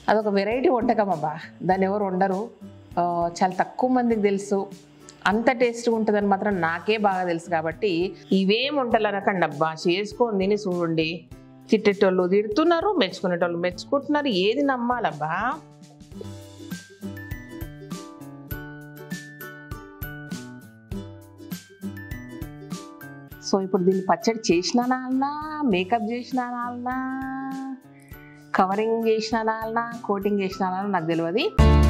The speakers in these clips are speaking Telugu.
అదొక వెరైటీ వంటకం అబ్బా దాన్ని ఎవరు వండరు ఆ, చాలా తక్కువ మందికి తెలుసు అంత టేస్ట్గా ఉంటుందని మాత్రం నాకే బాగా తెలుసు కాబట్టి ఇవేం వంటలు అనకండి అబ్బా చేసుకొని తిని చూడండి తిట్టేటోళ్ళు తిడుతున్నారు మెచ్చుకునేటోళ్ళు మెచ్చుకుంటున్నారు ఏది నమ్మాలబ్బా సో ఇప్పుడు దీన్ని పచ్చడి చేసిన నాలనా మేకప్ చేసిన నాలనా కవరింగ్ చేసిన నాలనా కోటింగ్ చేసిన నాలనా నాకు తెలియదు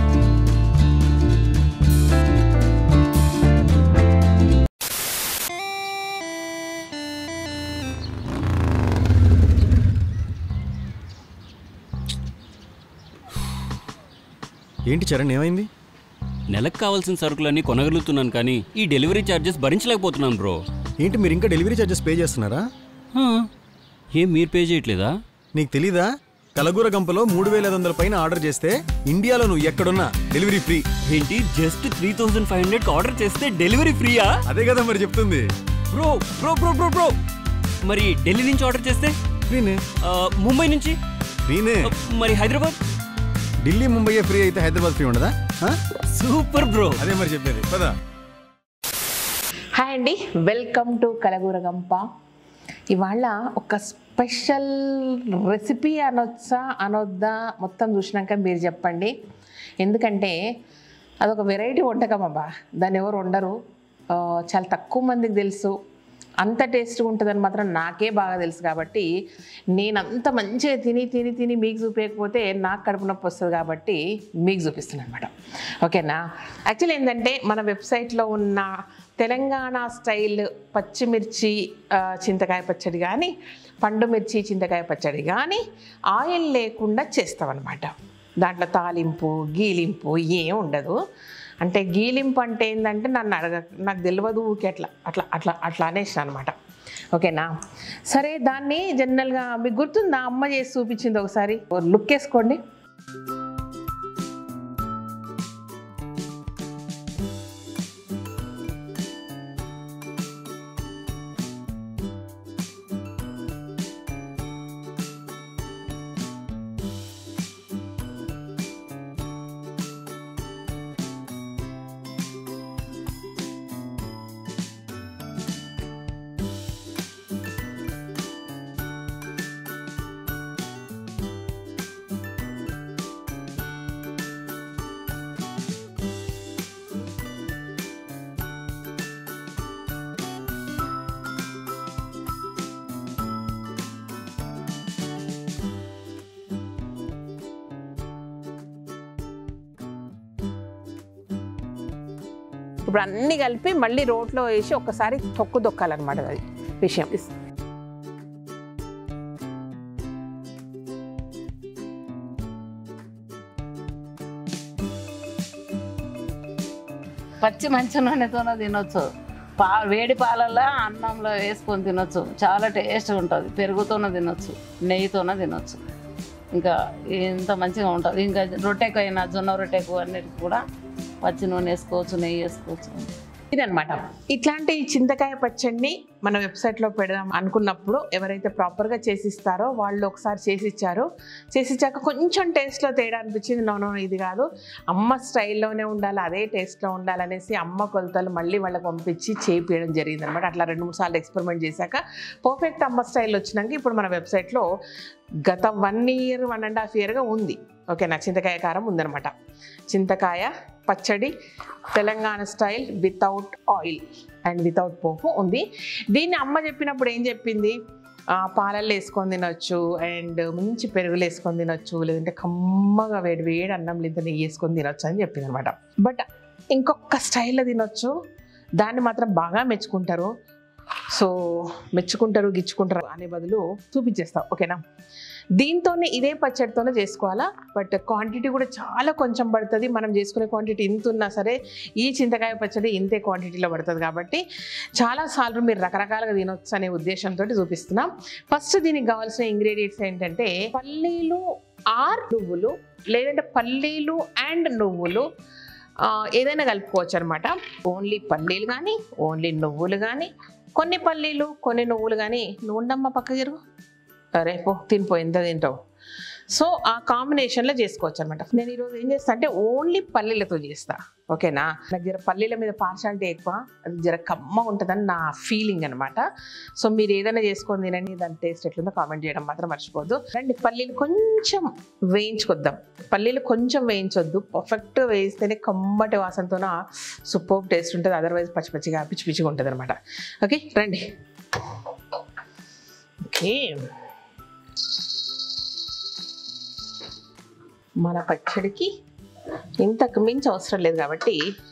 ఏంటి చరణ్ ఏమైంది నెలకు కావాల్సిన సరుకులన్నీ కొనగలుగుతున్నాను కానీ ఈ డెలివరీ ఛార్జెస్ భరించలేకపోతున్నాను బ్రో ఏంటి మీరు ఇంకా డెలివరీ ఛార్జెస్ పే చేస్తున్నారా హా, ఏం మీరు పే చేయట్లేదా నీకు తెలీదా కలగూర గంపలో మూడు వేల ఐదు వందల పైన ఆర్డర్ చేస్తే ఇండియాలో నువ్వు ఎక్కడున్నా డెలివరీ ఫ్రీ ఏంటి just three thousand five hundred order చేస్తే డెలివరీ ఫ్రీయా అదే కదా మరి చెప్తుంది bro bro bro bro bro మరి ఢిల్లీ నుంచి ఆర్డర్ చేస్తే ఫ్రీనే ఆ, ముంబై నుంచి ఫ్రీనే ఆ, మరి హైదరాబాద్ ఢిల్లీ ముంబై ఫ్రీ అయితే హైదరాబాద్ ఫ్రీ ఉండదా ఆ? సూపర్ బ్రో అదే మరి చెప్పేది పదా హాయ్ అండి వెల్కమ్ టు కలగూర గంప ఇవాళ ఒక స్పెషల్ రెసిపీ అనొచ్చా అనొద్దా మొత్తం చూసినాక మీరు చెప్పండి ఎందుకంటే అదొక వెరైటీ వంటకం అబ్బా దాన్ని ఎవరు వండరు ఆ, చాలా తక్కువ మందికి తెలుసు అంత టేస్ట్గా ఉంటుందని మాత్రం నాకే బాగా తెలుసు కాబట్టి నేను అంత మంచిగా తిని తిని తిని మీకు చూపించకపోతే నాకు కడుపు నొప్పి వస్తుంది కాబట్టి మీకు చూపిస్తున్నాను అనమాట ఓకేనా యాక్చువల్లీ ఏంటంటే మన వెబ్సైట్లో ఉన్న తెలంగాణ స్టైల్ పచ్చిమిర్చి ఆ, చింతకాయ పచ్చడి కానీ పండు మిర్చి చింతకాయ పచ్చడి కానీ ఆయిల్ లేకుండా చేస్తామన్నమాట దాంట్లో తాలింపు గీలింపు ఏం ఉండదు అంటే గీలింపు అంటే ఏంటంటే నన్ను అడగ నాకు తెలియదు ఊరికే అట్లా అట్లా అట్లా అట్లా అనేసిన అనమాట ఓకేనా సరే దాన్ని జనరల్గా మీకు గుర్తుందా అమ్మ చేసి చూపించింది ఒకసారి లుక్ వేసుకోండి ఇప్పుడు అన్నీ కలిపి మళ్ళీ రోట్లో వేసి ఒక్కసారి తొక్కు దొక్కాలన్నమాట అది విషయం పచ్చి మంచి నూనెతోనే తినొచ్చు పా వేడి పాలల్లో అన్నంలో వేసుకొని తినొచ్చు చాలా టేస్ట్గా ఉంటుంది పెరుగుతోనే తినొచ్చు నెయ్యితోనే తినొచ్చు ఇంకా ఇంత మంచిగా ఉంటుంది ఇంకా రొట్టెకు అయినా జొన్న రొట్టెకు అన్నిటికి కూడా పచ్చి నూనె వేసుకోవచ్చు నెయ్యి వేసుకోవచ్చు ఇదనమాట ఇట్లాంటి చింతకాయ పచ్చడిని మన వెబ్సైట్లో పెడదాం అనుకున్నప్పుడు ఎవరైతే ప్రాపర్గా చేసిస్తారో వాళ్ళు ఒకసారి చేసిచ్చారు చేసిచ్చాక కొంచెం టేస్ట్లో తేడా అనిపించింది నో నో ఇది కాదు అమ్మ స్టైల్లోనే ఉండాలి అదే టేస్ట్లో ఉండాలనేసి అమ్మ కొలతలు మళ్ళీ వాళ్ళకి పంపించి చేపియడం జరిగింది అనమాట అట్లా రెండు మూడు సార్లు ఎక్స్పెరిమెంట్ చేశాక పర్ఫెక్ట్ అమ్మ స్టైల్ వచ్చినాక ఇప్పుడు మన వెబ్సైట్లో గత one year one and half ఇయర్గా ఉంది ఓకేనా చింతకాయ కారం ఉందన్నమాట చింతకాయ పచ్చడి Telangana style without oil and without పోపు ఉంది దీన్ని అమ్మ చెప్పినప్పుడు ఏం చెప్పింది ఆ, పాలల్లో వేసుకొని తినొచ్చు అండ్ మంచి పెరుగులు వేసుకొని తినొచ్చు లేదంటే కమ్మగా వేడి వేడి అన్నం ఇంత నెయ్యి వేసుకొని తినొచ్చు అని చెప్పింది అనమాట బట్ ఇంకొక స్టైల్లో తినొచ్చు దాన్ని మాత్రం బాగా మెచ్చుకుంటారు సో మెచ్చుకుంటారు గిచ్చుకుంటారు అనే బదులు చూపించేస్తాం ఓకేనా దీంతోనే ఇదే పచ్చడితోనే చేసుకోవాలా బట్ క్వాంటిటీ కూడా చాలా కొంచెం పడుతుంది మనం చేసుకునే క్వాంటిటీ ఇంత ఉన్నా సరే ఈ చింతకాయ పచ్చడి ఇంతే క్వాంటిటీలో పడుతుంది కాబట్టి చాలాసార్లు మీరు రకరకాలుగా తినొచ్చు అనే ఉద్దేశంతో చూపిస్తున్నాం ఫస్ట్ దీనికి కావాల్సిన ఇంగ్రీడియంట్స్ ఏంటంటే పల్లీలు ఆర్ నువ్వులు లేదంటే పల్లీలు అండ్ నువ్వులు ఆ, ఏదైనా కలుపుకోవచ్చు అనమాట ఓన్లీ పల్లీలు కానీ ఓన్లీ నువ్వులు కానీ కొన్ని పల్లీలు కొన్ని నువ్వులు కానీ నువ్వు ఉండమ్మా పక్క జరుగు అరే పో తినిపో ఎంత తింటావు సో ఆ కాంబినేషన్లో చేసుకోవచ్చు అనమాట నేను ఈరోజు ఏం చేస్తా అంటే ఓన్లీ పల్లీలతో చేస్తా ఓకేనా నాకు జర పల్లీల మీద పార్షాలిటీ ఎక్కువ అది జర కమ్మ ఉంటుందని నా ఫీలింగ్ అనమాట సో మీరు ఏదైనా చేసుకొని తినండి దాని టేస్ట్ ఎట్లుందో కామెంట్ చేయడం మాత్రం మర్చిపోద్దు రండి పల్లీలు కొంచెం వేయించుకొద్దాం పల్లీలు కొంచెం వేయించొద్దు పర్ఫెక్ట్గా వేయిస్తేనే కమ్మటి వాసనతోన సూపర్ టేస్ట్ ఉంటుంది అదర్వైజ్ పచ్చి పచ్చిగా పిచ్చి పిచ్చిగా ఉంటుంది అనమాట ఓకే రండి ఓకే మన పచ్చడికి ఇంతకు మించి అవసరం లేదు కాబట్టి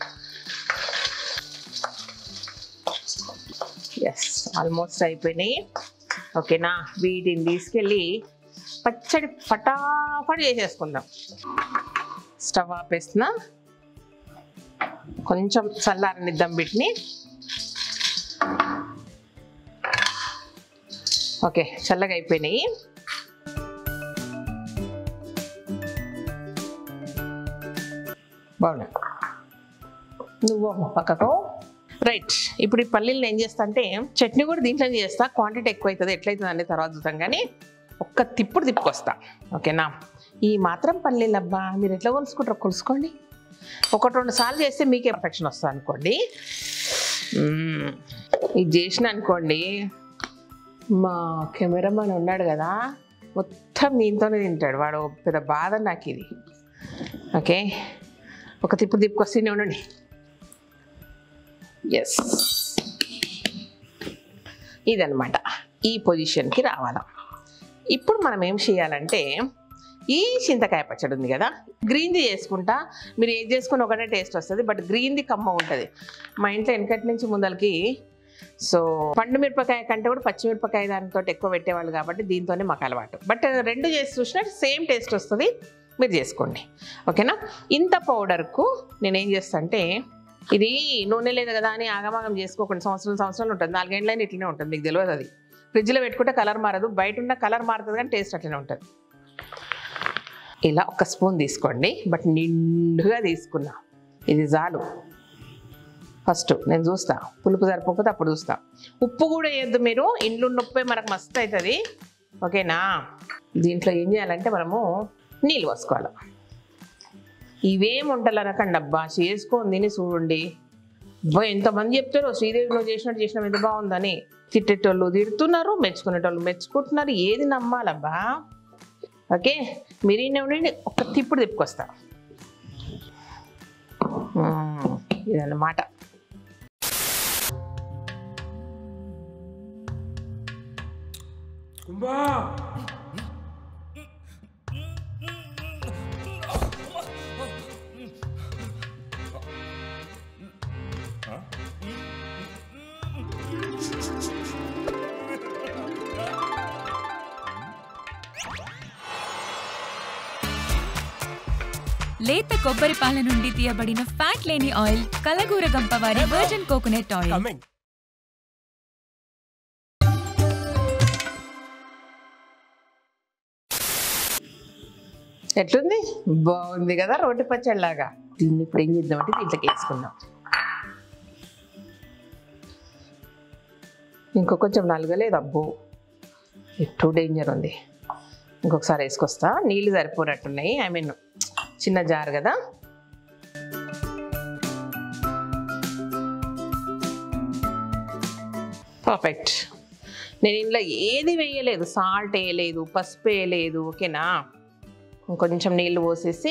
ఎస్ ఆల్మోస్ట్ అయిపోయినాయి ఓకేనా వీటిని తీసుకెళ్ళి పచ్చడి ఫటాఫట్ చేసేసుకుందాం స్టవ్ ఆపేస్తున్నా కొంచెం చల్లారనిద్దాం వీటిని ఓకే చల్లగా అయిపోయినాయి బాగున్నాయి నువ్వు పక్కకు రైట్ ఇప్పుడు ఈ పల్లీలను ఏం చేస్తా అంటే చట్నీ కూడా దీంట్లో చేస్తా క్వాంటిటీ ఎక్కువ అవుతుంది ఎట్లయితుంది అనేది తర్వాత చూద్దాం కానీ ఒక్క తిప్పుడు తిప్పుకొస్తా ఓకేనా ఈ మాత్రం పల్లీలు అబ్బా మీరు ఎట్లా కొలుసుకుంటారో కొలుసుకోండి ఒకటి రెండు సార్లు చేస్తే మీకే పర్ఫెక్షన్ వస్తుంది అనుకోండి మ్మ్. ఇది చేసిన అనుకోండి మా కెమెరామెన్ ఉన్నాడు కదా మొత్తం దీంతోనే తింటాడు వాడు పెద్ద బాధ నాకు ఇది ఓకే ఒక తిప్పు తిప్పుకొస్తూనే ఉండండి ఎస్ ఇదనమాట ఈ పొజిషన్కి రావాలా ఇప్పుడు మనం ఏం చేయాలంటే ఈ చింతకాయ పచ్చడి ఉంది కదా గ్రీన్ది చేసుకుంటా మీరు ఏది చేసుకుని ఒకటే టేస్ట్ వస్తుంది బట్ గ్రీన్ది కమ్మ ఉంటుంది మా ఇంట్లో వెనకటి నుంచి ముందలకి సో పండు మిరపకాయ కంటే కూడా పచ్చిమిరపకాయ దానితో ఎక్కువ పెట్టేవాళ్ళు కాబట్టి దీంతోనే మాకు అలవాటు బట్ రెండు చేసి చూసినా సేమ్ టేస్ట్ వస్తుంది మీరు చేసుకోండి ఓకేనా ఇంత పౌడర్కు నేనేం చేస్తా అంటే ఇది నూనె లేదు కదా అని ఆగమాగం చేసుకోకుండా సంవత్సరం సంవత్సరాలు ఉంటుంది నాలుగేళ్ళైనా ఇట్లనే ఉంటుంది మీకు తెలియదు అది ఫ్రిడ్జ్లో పెట్టుకుంటే కలర్ మారదు బయట ఉన్న కలర్ మారుతుంది కానీ టేస్ట్ అట్లనే ఉంటుంది ఇలా ఒక స్పూన్ తీసుకోండి బట్ నిండుగా తీసుకున్నా ఇది చాలు ఫస్ట్ నేను చూస్తా పులుపు సరిపోకపోతే అప్పుడు చూస్తా ఉప్పు కూడా వేయద్దు మీరు ఇంట్లో ఉన్న ఉప్పే మనకు మస్తు అవుతుంది ఓకేనా దీంట్లో ఏం చేయాలంటే మనము నీళ్ళు పోసుకోవాలి ఇవేం వంటలు అనకండి అబ్బా చేసుకొని తిని చూడండి అబ్బా ఎంతమంది చెప్తారో శ్రీదేవి నువ్వు చేసినట్టు చేసినావు ఎంత బాగుందని తిట్టేటోళ్ళు తిడుతున్నారు మెచ్చుకునేటోళ్ళు మెచ్చుకుంటున్నారు ఏది నమ్మాలబ్బా ఓకే మీరు ఈయన ఉండండి ఒక్క తిప్పుడు తిప్పుకొస్తా మ్మ్. ఇదన్నమాట లేత కొబ్బరి పాల నుండి తీయబడిన ఫ్యాట్ లేని ఆయిల్ కలగూర గంప వారి వర్జిన్ కోకోనట్ ఆయిల్ ఎట్లుంది బాగుంది కదా రోటి పచ్చడిలాగా దీన్ని ఇప్పుడు ఏం చేద్దామంటే దీంట్లోకి వేసుకుందాం ఇంకో కొంచెం నలగలేదు అబ్బో టూ డేంజర్ ఉంది ఇంకొకసారి వేసుకొస్తా నీళ్ళు సరిపోనట్టున్నాయి ఐ మీన్ చిన్న జార్ కదా పర్ఫెక్ట్ నేను ఇంట్లో ఏది వేయలేదు సాల్ట్ వేయలేదు పసుపు వేయలేదు ఓకేనా ఇంకొంచెం నీళ్ళు పోసేసి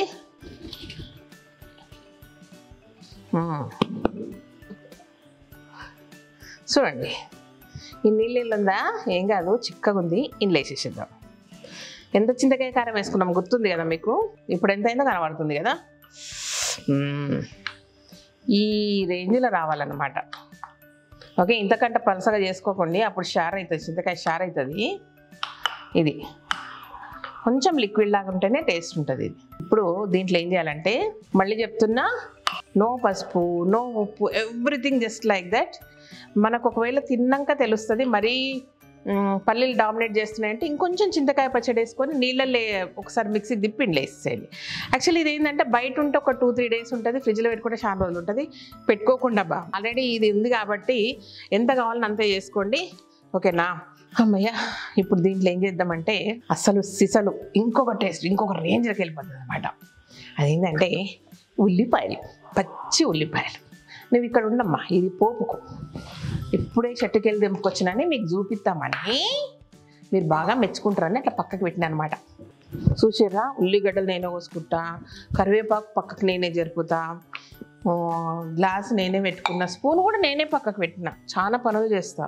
మ్మ్. చూడండి ఈ నీళ్ళు నీళ్ళు ఉందా ఏం కాదు చిక్కగా ఉంది ఇంట్లో వేసేసేద్దాం ఎంత చింతకాయ కారం వేసుకున్నాం గుర్తుంది కదా మీకు ఇప్పుడు ఎంత అయిందో కనబడుతుంది కదా మ్మ్. ఈ రేంజ్లో రావాలన్నమాట ఓకే ఇంతకంటే పలసగా చేసుకోకండి అప్పుడు షార్ అవుతుంది చింతకాయ షార్ అవుతుంది ఇది కొంచెం లిక్విడ్ లాగా ఉంటేనే టేస్ట్ ఉంటుంది ఇది ఇప్పుడు దీంట్లో ఏం చేయాలంటే మళ్ళీ చెప్తున్నా నో పసుపు నో ఉప్పు ఎవ్రీథింగ్ జస్ట్ లైక్ దట్ మనకు ఒకవేళ తిన్నాక తెలుస్తుంది మరీ మ్, పల్లీలు డామినేట్ చేస్తున్నాయంటే ఇంకొంచెం చింతకాయ పచ్చడి వేసుకొని నీళ్ళల్లో ఒకసారి మిక్సీ దిప్పిండి వేసేయండి యాక్చువల్లీ ఇది ఏంటంటే బయట ఉంటే ఒక టూ త్రీ డేస్ ఉంటుంది ఫ్రిడ్జ్లో పెట్టుకుంటే చాలా రోజులు ఉంటుంది పెట్టుకోకుండా బా ఆల్రెడీ ఇది ఉంది కాబట్టి ఎంత కావాలని అంతే చేసుకోండి ఓకేనా అమ్మయ్య ఇప్పుడు దీంట్లో ఏం చేద్దామంటే అసలు సిసలు ఇంకొక టేస్ట్ ఇంకొక రేంజ్లోకి వెళ్ళిపోతుంది అనమాట అదేంటంటే ఉల్లిపాయలు పచ్చి ఉల్లిపాయలు నువ్వు ఇక్కడ ఉండమ్మా ఇది పోపుకు ఇప్పుడే చెట్టుకెళ్ళి దింపుకొచ్చినని మీకు చూపిస్తామని మీరు బాగా మెచ్చుకుంటారని అట్లా పక్కకు పెట్టిన అనమాట చూసారా ఉల్లిగడ్డలు నేనే కోసుకుంటా కరివేపాకు పక్కకు నేనే జరుపుతా ఆ, గ్లాస్ నేనే పెట్టుకున్నా స్పూన్ కూడా నేనే పక్కకు పెట్టిన చాలా పనులు చేస్తా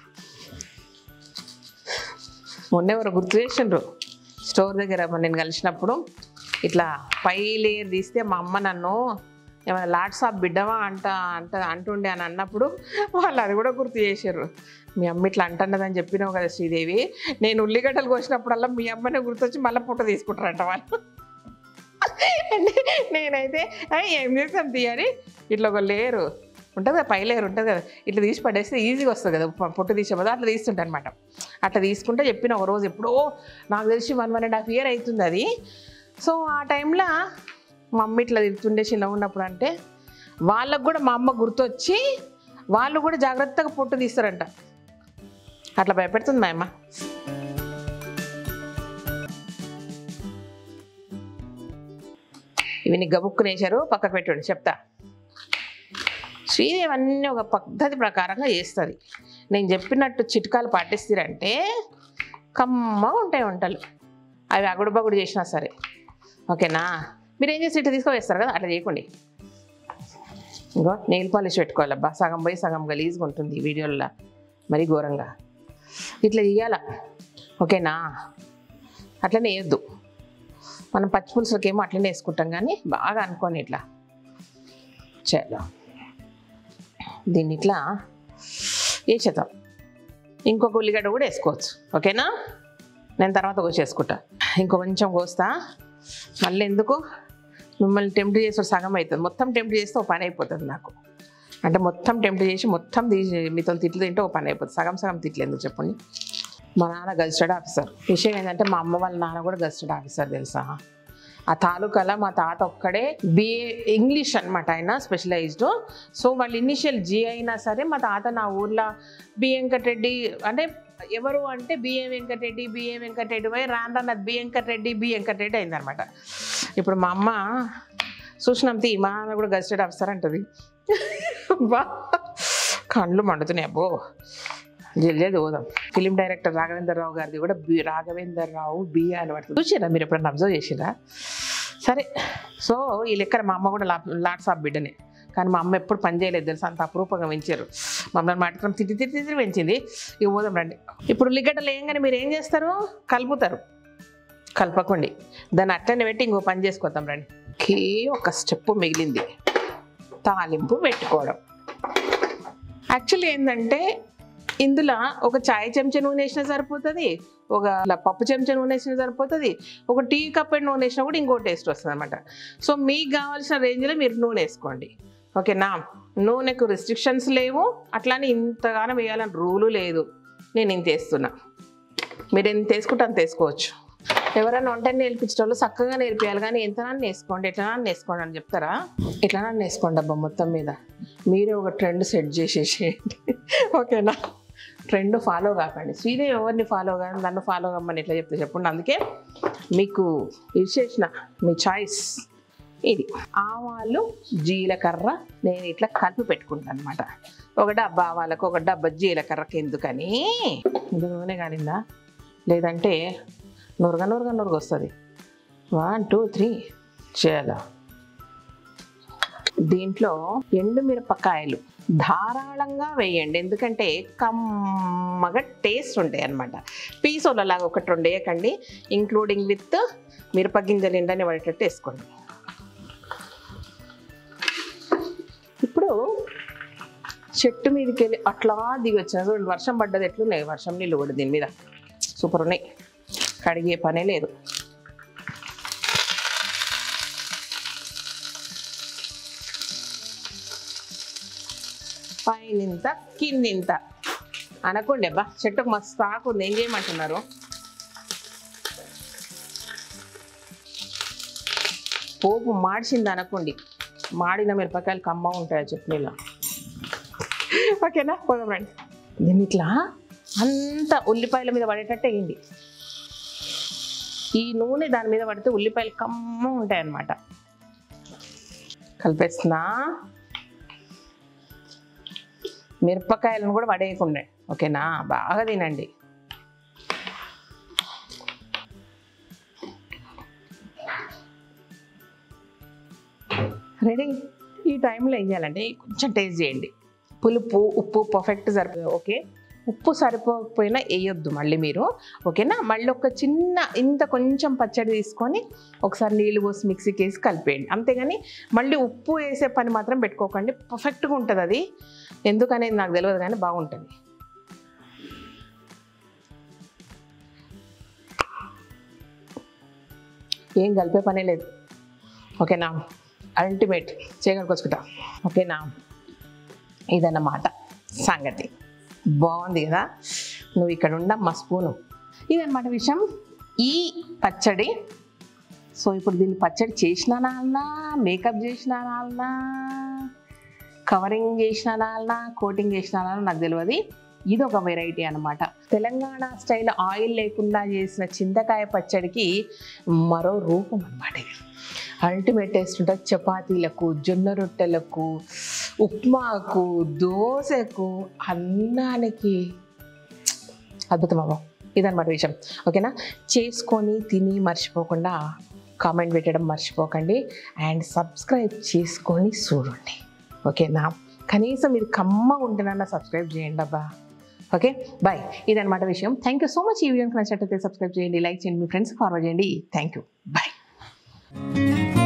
మొన్న ఎవరు గుర్తు చేసిండ్రు స్టోర్ దగ్గర మొన్న నేను కలిసినప్పుడు ఇట్లా పై లేయర్ తీస్తే మా అమ్మ నన్ను ఏమైనా లాట్స్ ఆఫ్ బిడ్డవా అంట అంట అంటుండే అని అన్నప్పుడు వాళ్ళు అది కూడా గుర్తు చేశారు మీ అమ్మ ఇట్లా అంటున్నదని చెప్పినావు కదా శ్రీదేవి నేను ఉల్లిగడ్డలు కోసినప్పుడల్లా మీ అమ్మనే గుర్తొచ్చి మళ్ళీ పుట్ట తీసుకుంటారంట వాళ్ళు అంటే నేనైతే "అయ్, ఏం చేస్తాం తీయని ఇట్లా ఒక లేయరు ఉంటుంది కదా పై లేయర్ ఉంటుంది కదా ఇట్లా తీసి పడేస్తే ఈజీగా వస్తుంది కదా పొ- పొట్టు తీసే బదులు అట్లా తీస్తుంటా అనమాట అట్లా తీసుకుంటే చెప్పిన ఒక రోజు ఎప్పుడో నాకు తెలిసి one one and half year అవుతుంది అది సో ఆ టైంలో మా అమ్మ ఇట్లా తిడుతుండే చిన్నగా ఉన్నప్పుడు అంటే వాళ్ళకు కూడా మా అమ్మ గుర్తొచ్చి వాళ్ళు కూడా జాగ్రత్తగా పొట్టు తీస్తారంట అట్లా భయపెడుతుంది మా అమ్మ ఇవి నీ గబుక్కునేశారు పక్కకు పెట్టండి చెప్తా శ్రీదేవి అన్నీ ఒక పద్ధతి ప్రకారంగా చేస్తుంది నేను చెప్పినట్టు చిట్కాలు పాటిస్తారంటే కమ్మ ఉంటాయి వంటలు అవి అగుడు బగుడు చేసినా సరే ఓకేనా మీరు ఏం చేసి ఇట్లా తీసుకువేస్తారు కదా అట్లా చేయకండి ఇంకో నెయిల్ పాలిష్ పెట్టుకోవాలబ్బా సగం పోయి సగం గలీజ్గా ఉంటుంది ఈ వీడియోల్లో మరీ ఘోరంగా ఇట్లా చేయాల ఓకేనా అట్లనే వేయద్దు మనం పచ్చి పులుసులకేమో అట్లనే వేసుకుంటాం కానీ బాగా అనుకోని ఇట్లా చేద్దాం దీన్ని ఇట్లా వేసేద్దాం ఇంకొక ఉల్లిగడ్డ కూడా వేసుకోవచ్చు ఓకేనా నేను తర్వాత కోసేసుకుంటా ఇంకో కొంచెం కోస్తా మళ్ళీ ఎందుకు మిమ్మల్ని టెంప్ట్ చేసి సగం అవుతుంది మొత్తం టెంప్ట్ చేస్తే ఒక పని అయిపోతుంది నాకు అంటే మొత్తం టెంప్ట్ చేసి మొత్తం తీసి మీతో తిట్లు తింటే ఒక పని అయిపోతుంది సగం సగం తిట్లు ఎందుకు చెప్పండి మా నాన్న గజిస్టెడ్ ఆఫీసర్ విషయం ఏంటంటే మా అమ్మ వాళ్ళ నాన్న కూడా గజిస్టెడ్ ఆఫీసర్ తెలుసా ఆ తాలూకాలో మా తాత ఒక్కడే బిఏ ఇంగ్లీష్ అనమాట ఆయన స్పెషలైజ్డ్ సో వాళ్ళ ఇనిషియల్ జీ అయినా సరే మా తాత నా ఊర్లో బి వెంకటరెడ్డి అంటే ఎవరు అంటే బిఏ వెంకటరెడ్డి బిఏ వెంకటరెడ్డి పోయి రాను రాను అది బి వెంకటరెడ్డి బి వెంకటరెడ్డి అయిందనమాట ఇప్పుడు మా అమ్మ చూసినాం తీ మా నాన్న కూడా గజిస్టెడ్ ఆఫీసర్ అంటది బా కళ్ళు మండుతున్నాయి అబ్బో జల్లేదు పోదాం ఫిలిం డైరెక్టర్ రాఘవేంద్ర రావు గారిది కూడా బి రాఘవేందర్ రావు బి అని పడుతుంది చూసిరా మీరు ఎప్పుడన్నా అబ్జర్వ్ చేసిరా సరే సో ఈ లెక్కన మా అమ్మ కూడా లా లాట్స్ ఆఫ్ బిడ్డనే కానీ మా అమ్మ ఎప్పుడు పని చేయలేదు తెలుసు అంత అపురూపంగా పెంచారు మమ్మల్ని మాటకం తిట్టి తిట్టి తిట్టి పెంచింది ఇక పోదాం రండి ఇప్పుడు ఉల్లిగడ్డలు వేయంగానే మీరు ఏం చేస్తారు కలుపుతారు కలపకండి దాన్ని అట్లనే పెట్టి ఇంకో పని చేసుకోతాం రండి కే ఒక స్టెప్ మిగిలింది తాలింపు పెట్టుకోవడం యాక్చువల్లీ ఏంటంటే ఇందులో ఒక చాయ్ చెంచా నూనె వేసినా సరిపోతుంది ఒక ఇలా పప్పు చెంచా నూనె వేసినా సరిపోతుంది ఒక టీ కప్ నూనె వేసినా కూడా ఇంకో టేస్ట్ వస్తుంది అనమాట సో మీకు కావాల్సిన రేంజ్లో మీరు నూనె వేసుకోండి ఓకేనా నూనెకు రిస్ట్రిక్షన్స్ లేవు అట్లానే ఇంతగానో వేయాలని రూలు లేదు నేను ఇంత వేస్తున్నా మీరు ఎంత వేసుకుంటే అంత వేసుకోవచ్చు ఎవరైనా వంట నేర్పించడం వాళ్ళు చక్కగా నేర్పించాలి కానీ ఎంతనా వేసుకోండి ఎట్లనా వేసుకోండి అని చెప్తారా ఎట్లనా వేసుకోండి అబ్బా మొత్తం మీద మీరే ఒక ట్రెండ్ సెట్ చేసేసేయండి ఓకేనా ట్రెండ్ ఫాలో కాకండి శ్రీదేవి ఎవరిని ఫాలో కానీ నన్ను ఫాలో కమ్మని ఎట్లా చెప్తే చెప్పండి అందుకే మీకు ఇచ్చేసిన మీ చాయిస్ ఇది ఆవాలు జీలకర్ర నేను ఇట్లా కలిపి పెట్టుకుంటాను అనమాట ఒక డబ్బా ఆవాలకు ఒక డబ్బా జీలకర్రకి ఎందుకని ఇది నూనె కానిందా లేదంటే నురగ నురగ నురగ వస్తుంది వన్ టూ త్రీ చేయాల దీంట్లో ఎండు మిరపకాయలు ధారాళంగా వేయండి ఎందుకంటే కమ్మగా టేస్ట్ ఉంటాయి అన్నమాట పీసోలలాగా ఒకటి రెండు వేయకండి ఇంక్లూడింగ్ విత్ మిరపగింజలు ఎండని పడేటట్టు వేసుకోండి ఇప్పుడు చెట్టు మీదకి వెళ్ళి అట్లా దిగి వచ్చిన చూడండి వర్షం పడ్డది ఎట్లున్నాయి వర్షం నీళ్ళు కూడా దీని మీద సూపర్ ఉన్నాయి కడిగే పనే లేదు పైనింత కిందింత అనకండి అబ్బా చెట్టుకు మస్తు ఆకుంది ఏం చేయమంటున్నారు పోపు మాడిసింది అనకండి మాడిన మిరపకాయలు కమ్మ ఉంటాయి ఆ చట్నీలో ఓకేనా పోదాం రండి దీన్ని ఇట్లా అంత ఉల్లిపాయల మీద పడేటట్టు వేయండి ఈ నూనె దాని మీద పడితే ఉల్లిపాయలు కమ్మ ఉంటాయి అన్నమాట కలిపేస్తున్నా మిరపకాయలను కూడా పడేయకుండా ఓకేనా బాగా తినండి రెడీ ఈ టైంలో ఏం చేయాలంటే కొంచెం టేస్ట్ చేయండి పులుపు ఉప్పు పర్ఫెక్ట్ సరిపో ఓకే ఉప్పు సరిపోకపోయినా వేయొద్దు మళ్ళీ మీరు ఓకేనా మళ్ళీ ఒక చిన్న ఇంత కొంచెం పచ్చడి తీసుకొని ఒకసారి నీళ్ళు పోసి మిక్సీకి వేసి కలిపేయండి అంతేగాని మళ్ళీ ఉప్పు వేసే పని మాత్రం పెట్టుకోకండి పర్ఫెక్ట్గా ఉంటుంది అది ఎందుకనేది నాకు తెలియదు కానీ బాగుంటుంది ఏం కలిపే పనే లేదు ఓకేనా అల్టిమేట్ చేయగలుగుతా ఓకేనా ఇదన్నమాట సంగతి బాగుంది కదా నువ్వు ఇక్కడ ఉన్న మా స్పూను ఇదన్నమాట విషయం ఈ పచ్చడి సో ఇప్పుడు దీన్ని పచ్చడి చేసిన నాలనా మేకప్ చేసిన నాలనా కవరింగ్ చేసిన నాలనా కోటింగ్ చేసిన నాలనా నాకు తెలియదు ఇది ఒక వెరైటీ అనమాట తెలంగాణ స్టైల్ ఆయిల్ లేకుండా చేసిన చింతకాయ పచ్చడికి మరో రూపం అనమాట ఇది అల్టిమేట్ టేస్ట్ ఉంటుంది చపాతీలకు జొన్న రొట్టెలకు ఉప్మాకు దోశకు అన్నానికి అద్భుతం అవ్వ ఇదన్నమాట విషయం ఓకేనా చేసుకొని తిని మర్చిపోకుండా కామెంట్ పెట్టడం మర్చిపోకండి అండ్ సబ్స్క్రైబ్ చేసుకొని చూడండి ఓకేనా కనీసం ఇది కమ్మ ఉంటేనన్నా సబ్స్క్రైబ్ చేయండి అబ్బా ఓకే బాయ్ ఇదన్నమాట విషయం థ్యాంక్ యూ సో మచ్ ఈ వీడియోకి నచ్చినట్లయితే సబ్స్క్రైబ్ చేయండి లైక్ చేయండి మీ ఫ్రెండ్స్ ఫార్వర్డ్ చేయండి థ్యాంక్ యూ బాయ్